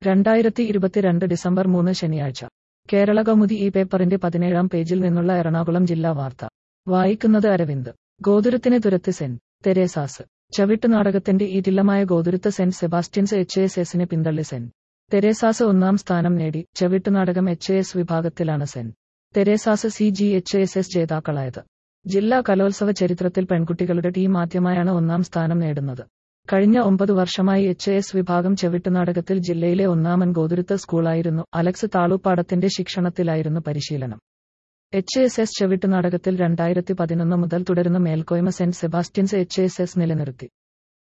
രണ്ടായിരത്തി ഇരുപത്തിരണ്ട് ഡിസംബർ മൂന്ന് ശനിയാഴ്ച കേരള കൗമുദി ഈ പേപ്പറിന്റെ പതിനേഴാം പേജിൽ നിന്നുള്ള എറണാകുളം ജില്ലാ വാർത്ത വായിക്കുന്നത് അരവിന്ദ് ഗോതുരത്തിന് തുരത്ത് സെന്റ് തെരേസാസ് ചവിട്ടുനാടകത്തിന്റെ ഈറ്റില്ലമായ ഗോതുരുത്ത് സെന്റ് സെബാസ്റ്റ്യൻസ് എച്ച് എസ് എസിന് പിന്തള്ളി സെന്റ് തെരേസാസ് ഒന്നാം സ്ഥാനം നേടി ചവിട്ടുനാടകം എച്ച് എസ് വിഭാഗത്തിലാണ് സെന്റ് Theresa's C G H S S ജേതാക്കളായത് ജില്ലാ കലോത്സവ ചരിത്രത്തിൽ പെൺകുട്ടികളുടെ ടീം ആദ്യമായാണ് ഒന്നാം സ്ഥാനം നേടുന്നത് കഴിഞ്ഞ ഒമ്പത് വർഷമായി എച്ച് എസ് വിഭാഗം ചെവിട്ടുനാടകത്തിൽ ജില്ലയിലെ ഒന്നാമൻ ഗോതുരുത്ത് സ്കൂളായിരുന്നു അലക്സ് താളൂപ്പാടത്തിന്റെ ശിക്ഷണത്തിലായിരുന്നു പരിശീലനം എച്ച് എസ് എസ് ചെവിട്ടുനാടകത്തിൽ രണ്ടായിരത്തി പതിനൊന്ന് മുതൽ തുടരുന്ന മേൽക്കോയ്മ സെന്റ് സെബാസ്റ്റ്യൻസ് എച്ച് എസ് എസ് നിലനിർത്തി